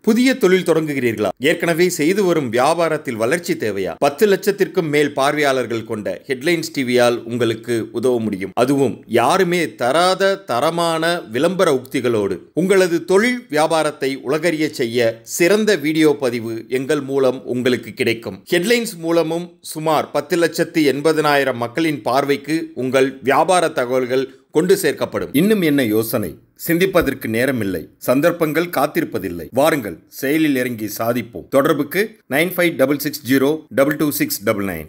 புதிய தொழில் தொடங்குகிறீர்களா ஏற்கனவே செய்து வரும் வியாபாரத்தில் வளர்ச்சி தேவையா பத்து லட்சத்திற்கும் மேல் பார்வையாளர்கள் கொண்ட ஹெட்லைன்ஸ் டிவியால் உங்களுக்கு உதவ முடியும் அதுவும் யாருமே தராத தரமான விளம்பர உக்திகளோடு உங்களது தொழில் வியாபாரத்தை உலகறிய செய்ய சிறந்த வீடியோ பதிவு எங்கள் மூலம் உங்களுக்கு கிடைக்கும் ஹெட்லைன்ஸ் மூலமும் சுமார் பத்து லட்சத்து எண்பதனாயிரம் மக்களின் பார்வைக்கு உங்கள் வியாபார தகவல்கள் கொண்டு சேர்க்கப்படும் இன்னும் என்ன யோசனை சிந்திப்பதற்கு நேரமில்லை சந்தர்ப்பங்கள் காத்திருப்பதில்லை வாருங்கள் செயலில் இறங்கி சாதிப்போம் தொடர்புக்கு nine five double six zero double two six double nine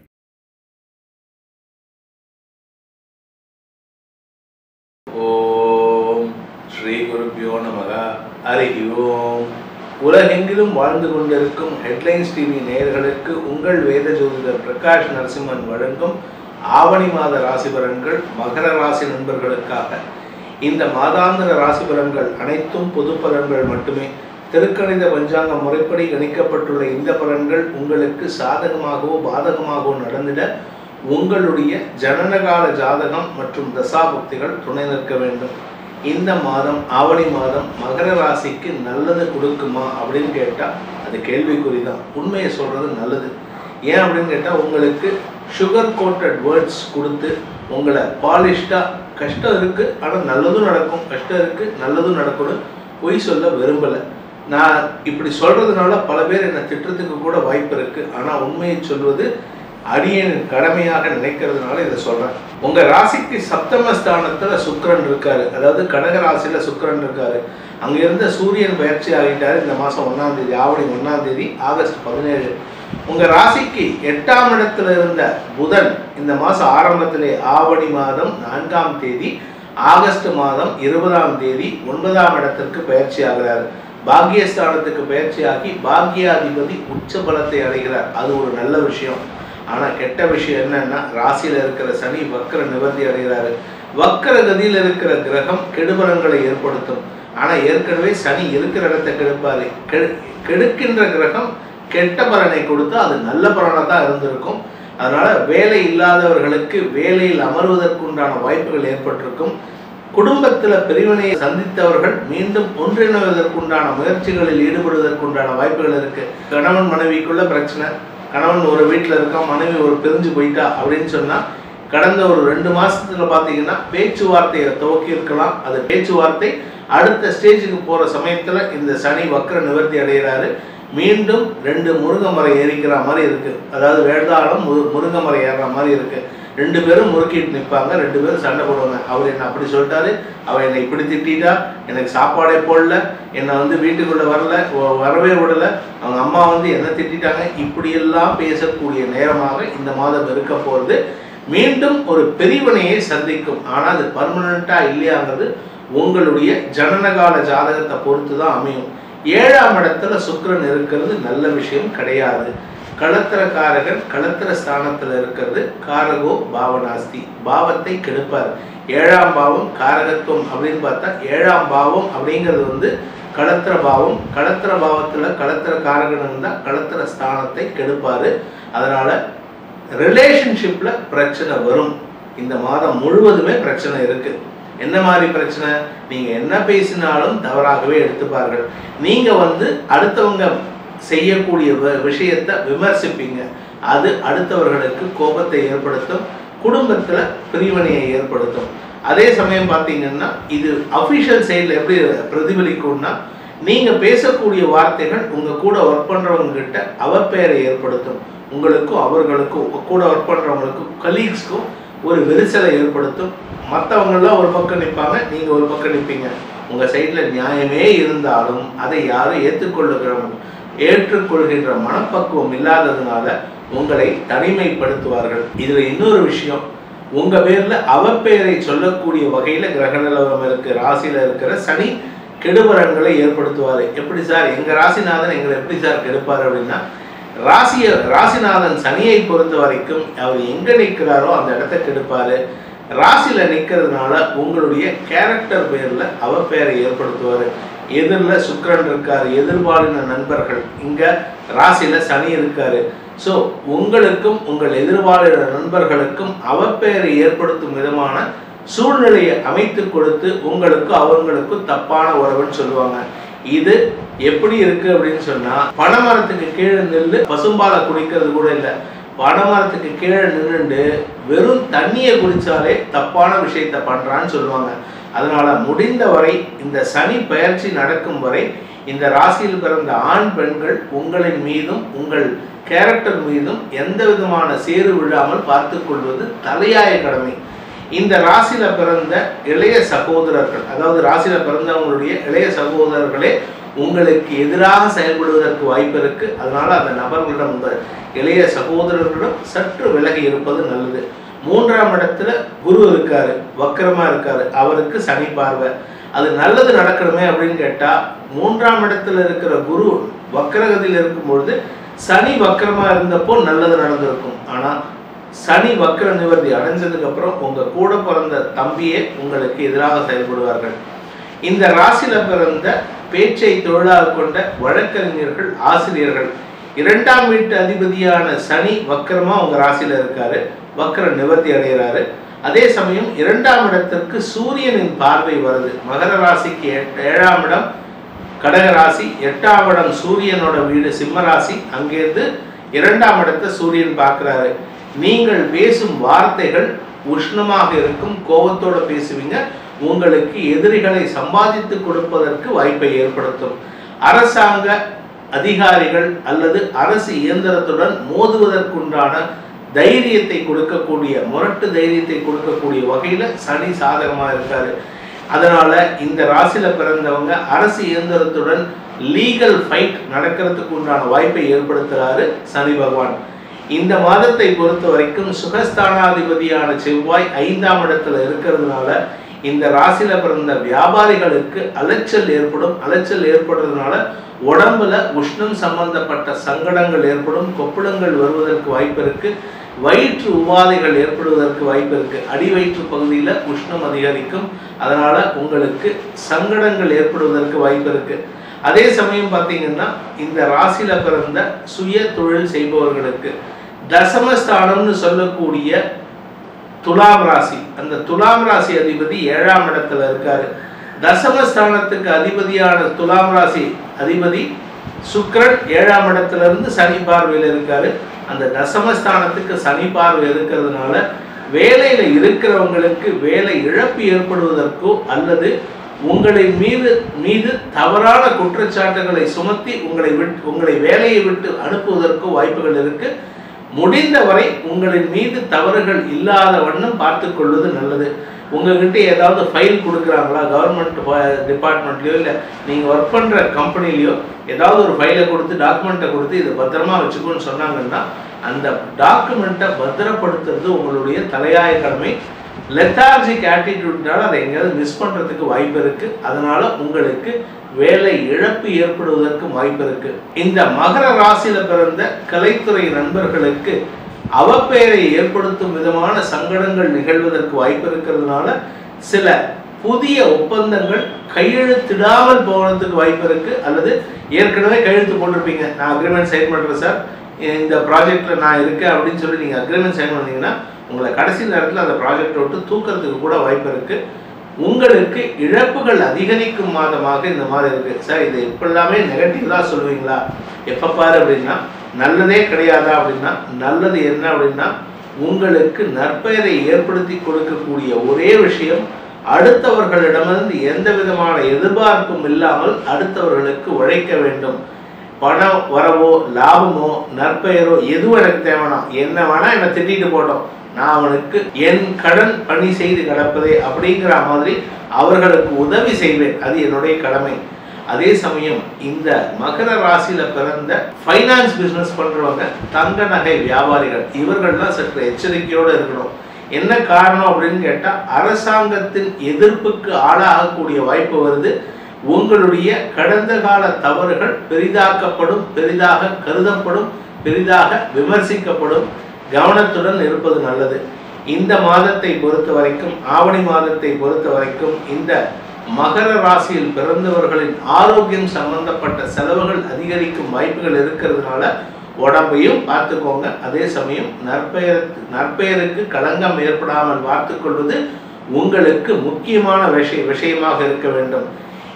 ஓம் ஸ்ரீ குருப்பியோ நமக ஹரி ஓம் உலகெங்கிலும் வாழ்ந்து கொண்டிருக்கும் ஹெட்லைன்ஸ் டிவி நேயர்களுக்கு உங்கள் வேத ஜோதிடர் பிரகாஷ் நரசிம்மன் வழங்கும் ஆவணி மாத ராசி பலன்கள் மகர ராசி நண்பர்களுக்காக இந்த மாதாந்திர ராசி பலன்கள் அனைத்தும் பொது பலன்கள் மட்டுமே திருக்கணித பஞ்சாங்க முறைப்படி கணிக்கப்பட்டுள்ள இந்த பலன்கள் உங்களுக்கு சாதகமாகவோ பாதகமாகவோ நடந்திட உங்களுடைய ஜனனகால ஜாதகம் மற்றும் தசாபுக்திகள் துணை நிற்க வேண்டும் இந்த மாதம் ஆவணி மாதம் மகர ராசிக்கு நல்லது கொடுக்குமா அப்படின்னு கேட்டால் அது கேள்விக்குறி தான் உண்மையை சொல்கிறது நல்லது ஏன் அப்படின்னு கேட்டால் உங்களுக்கு சுகர் கோட்டட் வேர்ட்ஸ் கொடுத்து உங்களை பாலிஷ்டாக கஷ்டம் இருக்குது ஆனால் நல்லதும் நடக்கும் கஷ்டம் இருக்குது நல்லதும் நடக்கணும் பொய் சொல்ல விரும்பலை நான் இப்படி சொல்கிறதுனால பல பேர் என்னை திட்டுறதுக்கு கூட வாய்ப்பு இருக்குது ஆனால் உண்மையை சொல்வது அடியனின் கடமையாக நினைக்கிறதுனால இதை சொல்றேன் உங்க ராசிக்கு சப்தம ஸ்தானத்துல சுக்கிரன் இருக்காரு அதாவது கடக ராசியில சுக்கிரன் இருக்காரு அங்க இருந்த சூரியன் பயிற்சி ஆகிட்டாரு இந்த மாசம் ஒன்னாம் தேதி ஆவணி ஒன்னாம் தேதி ஆகஸ்ட் பதினேழு உங்க ராசிக்கு எட்டாம் இடத்துல இருந்த புதன் இந்த மாசம் ஆரம்பத்திலே ஆவணி மாதம் நான்காம் தேதி ஆகஸ்ட் மாதம் இருபதாம் தேதி ஒன்பதாம் இடத்திற்கு பயிற்சி ஆகிறார் பாக்கியஸ்தானத்துக்கு பயிற்சியாகி பாக்கியாதிபதி உச்ச பலத்தை அடைகிறார் அது ஒரு நல்ல விஷயம் ஆனால் கெட்ட விஷயம் என்னன்னா ராசியில் இருக்கிற சனி வக்கர நிவர்த்தி அடைகிறாரு வக்கர கதியில் இருக்கிற கிரகம் கெடுபலங்களை ஏற்படுத்தும் ஆனால் ஏற்கனவே சனி இருக்கிற இடத்தை கெடுப்பாரு கெடு கெடுக்கின்ற கிரகம் கெட்ட பலனை கொடுத்தா அது நல்ல பலனாக தான் இருந்திருக்கும் அதனால வேலை இல்லாதவர்களுக்கு வேலையில் அமர்வதற்குண்டான வாய்ப்புகள் ஏற்பட்டிருக்கும் குடும்பத்தில் பிரிவினையை சந்தித்தவர்கள் மீண்டும் ஒன்றிணைவதற்குண்டான முயற்சிகளில் ஈடுபடுவதற்குண்டான வாய்ப்புகள் இருக்கு கணவன் மனைவிக்குள்ள பிரச்சனை கணவன் ஒரு வீட்டில் இருக்கான் மனைவி ஒரு பிரிஞ்சு போயிட்டா அப்படின்னு சொன்னா கடந்த ஒரு ரெண்டு மாசத்துல பாத்தீங்கன்னா பேச்சுவார்த்தையை துவக்கி இருக்கலாம் அது பேச்சுவார்த்தை அடுத்த ஸ்டேஜுக்கு போற சமயத்துல இந்த சனி வக்கர நிவர்த்தி அடைகிறாரு மீண்டும் ரெண்டு முருங்கை மரம் ஏறிக்கிற மாதிரி இருக்கு அதாவது வேதாளம் முரு முருங்கை மரம் ஏறுற மாதிரி இருக்கு ரெண்டு பேரும் முறுக்கிட்டு நிற்பாங்க ரெண்டு பேரும் சண்டை போடுவாங்க அவர் என்ன அப்படி சொல்லிட்டாரு அவர் என்னை இப்படி திட்டா எனக்கு சாப்பாடே போடல என்னை வந்து வீட்டுக்குள்ள வரல வ- வரவே விடல அவங்க அம்மா வந்து என்ன திட்டாங்க இப்படியெல்லாம் பேசக்கூடிய நேரமாக இந்த மாதம் இருக்க போகிறது மீண்டும் ஒரு பெரியவனையை சந்திக்கும் ஆனால் அது பர்மனண்டா இல்லையாங்கிறது உங்களுடைய ஜனனகால ஜாதகத்தை பொறுத்து தான் அமையும் ஏழாம் இடத்துல சுக்கிரன் இருக்கிறது நல்ல விஷயம் கிடையாது களத்திரக்காரகன் களத்திர ஸ்தானத்துல இருக்கிறது காரகோ பாவனாஸ்தி பாவத்தை கெடுப்பார் ஏழாம் பாவம் காரகத்துவம் அப்படின்னு பார்த்தா ஏழாம் பாவம் அப்படிங்கிறது வந்து களத்திர பாவம் களத்திர பாவத்துல களத்திர காரகன் இருந்தா களத்திர ஸ்தானத்தை கெடுப்பாரு அதனால ரிலேஷன்ஷிப்ல பிரச்சனை வரும் இந்த மாதம் முழுவதுமே பிரச்சனை இருக்கு என்ன மாதிரி பிரச்சனை நீங்க என்ன பேசினாலும் தவறாகவே எடுத்துப்பார்கள் நீங்க வந்து அடுத்தவங்க செய்யக்கூடிய வ- விஷயத்தை விமர்சிப்பீங்க அது அடுத்தவர்களுக்கு கோபத்தை ஏற்படுத்தும் குடும்பத்துல பிரிவினையை ஏற்படுத்தும் அதே சமயம் பார்த்தீங்கன்னா இது அஃபிஷியல் சைடில் எப்படி பிரதிபலிக்கும்னா நீங்க பேசக்கூடிய வார்த்தைகள் உங்க கூட ஒர்க் பண்றவங்க கிட்ட அவப்பெயரை ஏற்படுத்தும் உங்களுக்கும் அவர்களுக்கும் உங்க கூட ஒர்க் பண்றவங்களுக்கும் கலீக்ஸ்க்கும் ஒரு விரிசலை ஏற்படுத்தும் மற்றவங்கெல்லாம் ஒரு பக்கம் நிற்பாங்க நீங்க ஒரு பக்கம் நிற்பீங்க உங்க சைட்ல நியாயமே இருந்தாலும் அதை யாரும் ஏற்றுக்கொள்ளுகிறவங்க ஏற்றுக்கொள்கின்ற மனப்பக்குவம் இல்லாததுனால உங்களை தனிமைப்படுத்துவார்கள் இதுல இன்னொரு விஷயம் உங்க பேர்ல அவப்பெயரை சொல்லக்கூடிய வகையில கிரக நிலவரம் இருக்கு ராசியில இருக்கிற சனி கெடுபலன்களை ஏற்படுத்துவாரு எப்படி சார் எங்க ராசிநாதன் எங்களை எப்படி சார் கெடுப்பாரு அப்படின்னா ராசிய ராசிநாதன் சனியை பொறுத்த வரைக்கும் அவர் எங்க நிற்கிறாரோ அந்த இடத்த கெடுப்பாரு ராசியில நிற்கிறதுனால உங்களுடைய கேரக்டர் பேர்ல அவப்பெயரை ஏற்படுத்துவாரு எதிரில் சுக்கிரன் இருக்காரு எதிர்பாலின நண்பர்கள் இங்க ராசியில சனி இருக்காரு ஸோ உங்களுக்கும் உங்கள் எதிர்பாலின நண்பர்களுக்கும் அவப்பெயரை ஏற்படுத்தும் விதமான சூழ்நிலையை அமைத்து கொடுத்து உங்களுக்கும் அவங்களுக்கும் தப்பான உறவுன்னு சொல்லுவாங்க இது எப்படி இருக்கு அப்படின்னு சொன்னா பனைமரத்துக்கு கீழே நின்று பசும்பாலை குடிக்கிறது கூட இல்லை பனைமரத்துக்கு கீழே நின்றுண்டு வெறும் தண்ணியை குடிச்சாலே தப்பான விஷயத்த பண்றான்னு சொல்லுவாங்க அதனால முடிந்தவரை இந்த சனி பயிற்சி நடக்கும் வரை இந்த ராசியில் பிறந்த ஆண் பெண்கள் உங்களின் மீதும் உங்கள் கேரக்டர் மீதும் எந்த விதமான சேறு விழாமல் பார்த்து கொள்வது தலையாய கடமை இந்த ராசியில பிறந்த இளைய சகோதரர்கள் அதாவது ராசியில பிறந்தவங்களுடைய இளைய சகோதரர்களே உங்களுக்கு எதிராக செயல்படுவதற்கு வாய்ப்பு இருக்கு அதனால அந்த நபர்களிடம் இந்த இளைய சகோதரர்களிடம் சற்று விலகி இருப்பது நல்லது மூன்றாம் இடத்துல குரு இருக்காரு வக்கரமா இருக்காரு அவருக்கு சனி பார்வை அது நல்லது நடக்கணுமே அப்படின்னு கேட்டா மூன்றாம் இடத்துல இருக்கிற குரு வக்கரகதியில் இருக்கும் பொழுது சனி வக்கரமா இருந்தப்போ நல்லது நடந்திருக்கும் ஆனா சனி வக்கர நிவர்த்தி அடைஞ்சதுக்கு அப்புறம் உங்க கூட பிறந்த தம்பியே உங்களுக்கு எதிராக செயல்படுவார்கள் இந்த ராசியில பிறந்த பேச்சை தொழிலாக கொண்ட வழக்கறிஞர்கள் ஆசிரியர்கள் இரண்டாம் வீட்டு அதிபதியான சனி வக்கரமா உங்க ராசியில இருக்காரு வக்கர நிவர்த்தி அடைகிறாரு அதே சமயம் இரண்டாம் இடத்திற்கு சூரியனின் பார்வை வருது மகர ராசிக்கு எட்- ஏழாம் இடம் கடக ராசி எட்டாம் இடம் சூரியனோட வீடு சிம்ம ராசி அங்கேருந்து இரண்டாம் இடத்தை சூரியன் பார்க்குறாரு நீங்கள் பேசும் வார்த்தைகள் உஷ்ணமாக இருக்கும் கோபத்தோட பேசுவீங்க உங்களுக்கு எதிரிகளை சம்பாதித்து கொடுப்பதற்கு வாய்ப்பை ஏற்படுத்தும் அரசாங்க அதிகாரிகள் அல்லது அரசு இயந்திரத்துடன் மோதுவதற்குண்டான தைரியத்தை கொடுக்கக்கூடிய முரட்டு தைரியத்தை கொடுக்கக்கூடிய வகையில சனி சாதகமா இருக்காரு அதனால இந்த ராசியில பிறந்தவங்க அரசு இயந்திரத்துடன் லீகல் ஃபைட் நடக்கிறதுக்கு உண்டான வாய்ப்பை ஏற்படுத்துறாரு சனி பகவான் இந்த மாதத்தை பொறுத்த வரைக்கும் சுகஸ்தானாதிபதியான செவ்வாய் ஐந்தாம் இடத்துல இருக்கிறதுனால இந்த ராசியில பிறந்த வியாபாரிகளுக்கு அலைச்சல் ஏற்படும் அலைச்சல் ஏற்படுறதுனால உடம்புல உஷ்ணம் சம்பந்தப்பட்ட சங்கடங்கள் ஏற்படும் கொப்புளங்கள் வருவதற்கு வாய்ப்பு இருக்கு வயிற்று உபாதைகள் ஏற்படுவதற்கு வாய்ப்பு இருக்கு அடி வயிற்று பகுதியில் உஷ்ணம் அதிகரிக்கும் அதனால உங்களுக்கு சங்கடங்கள் ஏற்படுவதற்கு வாய்ப்பு இருக்கு அதே சமயம் பார்த்தீங்கன்னா இந்த ராசியில பிறந்த சுய தொழில் செய்பவர்களுக்கு தசமஸ்தானம்னு சொல்லக்கூடிய துலாம் ராசி அந்த துலாம் ராசி அதிபதி ஏழாம் இடத்துல இருக்காரு தசமஸ்தானத்துக்கு அதிபதியான துலாம் ராசி அதிபதி சுக்கிரன் ஏழாம் இடத்துல இருந்து சனி பார்வையில் இருக்காரு அந்த தசமஸ்தானத்துக்கு சனி பார்வை இருக்கிறதுனால வேலையில இருக்கிறவங்களுக்கு வேலை இழப்பு ஏற்படுவதற்கோ அல்லது உங்களின் மீது மீது தவறான குற்றச்சாட்டுகளை சுமத்தி உங்களை விட்டு உங்களை வேலையை விட்டு அனுப்புவதற்கோ வாய்ப்புகள் இருக்கு முடிந்தவரை உங்களின் மீது தவறுகள் இல்லாத வண்ணம் பார்த்து கொள்வது நல்லது உங்ககிட்ட ஏதாவது ஃபைல் கொடுக்குறாங்களா கவர்மெண்ட் டிபார்ட்மெண்ட்லையோ இல்லை நீங்கள் ஒர்க் பண்ணுற கம்பெனிலையோ ஏதாவது ஒரு ஃபைலை கொடுத்து டாக்குமெண்ட்டை கொடுத்து இதை பத்திரமா வச்சுக்கோன்னு சொன்னாங்கன்னா அந்த டாக்குமெண்ட்டை பத்திரப்படுத்துறது உங்களுடைய தலையாய கடமை லெத்தார்ஜிக் ஆட்டிடியூட்னால அதை எங்கேயாவது மிஸ் பண்ணுறதுக்கு வாய்ப்பு இருக்குது அதனால உங்களுக்கு வேலை இழப்பு ஏற்படுவதற்கு வாய்ப்பு இருக்கு இந்த மகர ராசியில பிறந்த கலைத்துறை நண்பர்களுக்கு அவப்பெயரை ஏற்படுத்தும் விதமான சங்கடங்கள் நிகழ்வதற்கு வாய்ப்பு இருக்கிறதுனால சில புதிய ஒப்பந்தங்கள் கையெழுத்திடாமல் போகிறதுக்கு வாய்ப்பு இருக்கு அல்லது ஏற்கனவே கையெழுத்து போட்டிருப்பீங்க நான் அக்ரிமெண்ட் சைன் பண்றேன் சார் இந்த ப்ராஜெக்ட்ல நான் இருக்கேன் அப்படின்னு சொல்லி நீங்க அக்ரிமெண்ட் சைன் பண்ணீங்கன்னா உங்களை கடைசி நேரத்தில் அந்த ப்ராஜெக்டை விட்டு தூக்கிறதுக்கு கூட வாய்ப்பு இருக்கு உங்களுக்கு இழப்புகள் அதிகரிக்கும் மாதமாக இந்த மாதிரி இருக்கு சார் இது இப்பெல்லாமே நெகட்டிவ் தான் சொல்லுவீங்களா எப்போ பாரு அப்படின்னா நல்லதே கிடையாதா அப்படின்னா நல்லது என்ன அப்படின்னா உங்களுக்கு நற்பெயரை ஏற்படுத்தி கொடுக்கக்கூடிய ஒரே விஷயம் அடுத்தவர்களிடமிருந்து எந்த விதமான எதிர்பார்ப்பும் இல்லாமல் அடுத்தவர்களுக்கு உழைக்க வேண்டும் பணம் வரவோ லாபமோ நற்பெயரோ எதுவும் எனக்கு தேவைனா என்ன வேணா என்னை திட்டிட்டு போட்டோம் நான் அவனுக்கு என் கடன் பணி செய்து கிடப்பதே அப்படிங்கிற மாதிரி அவர்களுக்கு உதவி செய்வேன் அது என்னுடைய கடமை அதே சமயம் இந்த மகர ராசியில பிறந்த ஃபைனான்ஸ் பிசினஸ் பண்றவங்க தங்க நகை வியாபாரிகள் இவர்கள்லாம் சற்று எச்சரிக்கையோடு இருக்கணும் என்ன காரணம் அப்படின்னு கேட்டா அரசாங்கத்தின் எதிர்ப்புக்கு ஆளாகக்கூடிய வாய்ப்பு வருது உங்களுடைய கடந்த கால தவறுகள் பெரிதாக்கப்படும் பெரிதாக கருதப்படும் பெரிதாக விமர்சிக்கப்படும் கவனத்துடன் இருப்பது நல்லது இந்த மாதத்தை பொறுத்த வரைக்கும் ஆவணி மாதத்தை பொறுத்த வரைக்கும் இந்த மகர ராசியில் பிறந்தவர்களின் ஆரோக்கியம் சம்பந்தப்பட்ட செலவுகள் அதிகரிக்கும் வாய்ப்புகள் இருக்கிறதுனால உடம்பையும் பார்த்துக்கோங்க அதே சமயம் நற்பெயருக்கு நற்பெயருக்கு களங்கம் ஏற்படாமல் பார்த்துக்கொள்வது உங்களுக்கு முக்கியமான விஷய விஷயமாக இருக்க வேண்டும்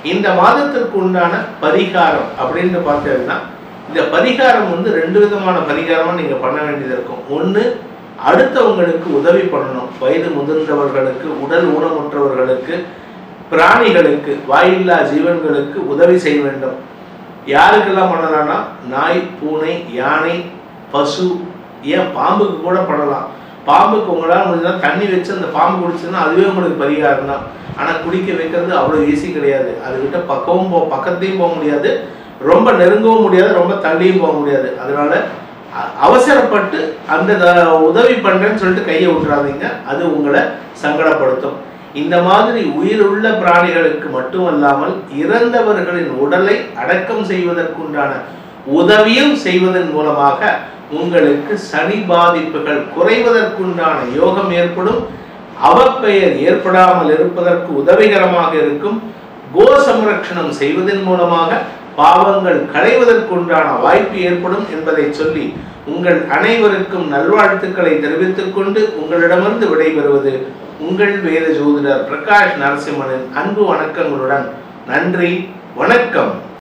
இந்த மாதத்திற்கு உண்டான பரிகாரம் அப்படின்னு பார்த்தீங்கன்னா இந்த பரிகாரம் வந்து ரெண்டு விதமான பரிகாரமா நீங்க பண்ண வேண்டியது இருக்கும் ஒன்று அடுத்தவங்களுக்கு உதவி பண்ணணும் வயது முதிர்ந்தவர்களுக்கு உடல் ஊனமுற்றவர்களுக்கு பிராணிகளுக்கு வாயில்லா ஜீவன்களுக்கு உதவி செய்ய வேண்டும் யாருக்கெல்லாம் பண்ணலாம்னா நாய் பூனை யானை பசு ஏன் பாம்புக்கு கூட பண்ணலாம் பாம்புக்கு உங்களால் முடிஞ்சால் தண்ணி வச்சு அந்த பாம்பு குடிச்சுன்னா அதுவே உங்களுக்கு பரிகாரம் தான் ஆனால் குடிக்க வைக்கிறது அவ்வளோ ஈஸி கிடையாது அதுக்கிட்ட பக்கமும் போ பக்கத்தையும் போக முடியாது ரொம்ப நெருங்கவும் முடியாது ரொம்ப தள்ளியும் போக முடியாது அதனால அ- அவசரப்பட்டு அந்த த- உதவி பண்றேன்னு சொல்லிட்டு கையை விட்டுறாதீங்க அது உங்களை சங்கடப்படுத்தும் இந்த மாதிரி உயிருள்ள பிராணிகளுக்கு மட்டுமல்லாமல் இறந்தவர்களின் உடலை அடக்கம் செய்வதற்குண்டான உதவியும் செய்வதன் மூலமாக உங்களுக்கு சனி பாதிப்புகள் குறைவதற்குண்டான யோகம் ஏற்படும் அவப்பெயர் ஏற்படாமல் இருப்பதற்கு உதவிகரமாக இருக்கும் கோ சம்ரக்ஷணம் செய்வதன் மூலமாக பாவங்கள் களைவதற்குண்டான வாய்ப்பு ஏற்படும் என்பதை சொல்லி உங்கள் அனைவருக்கும் நல்வாழ்த்துக்களை தெரிவித்துக் கொண்டு உங்களிடமிருந்து விடைபெறுவது உங்கள் வேத ஜோதிடர் பிரகாஷ் நரசிம்மனின் அன்பு வணக்கங்களுடன் நன்றி வணக்கம்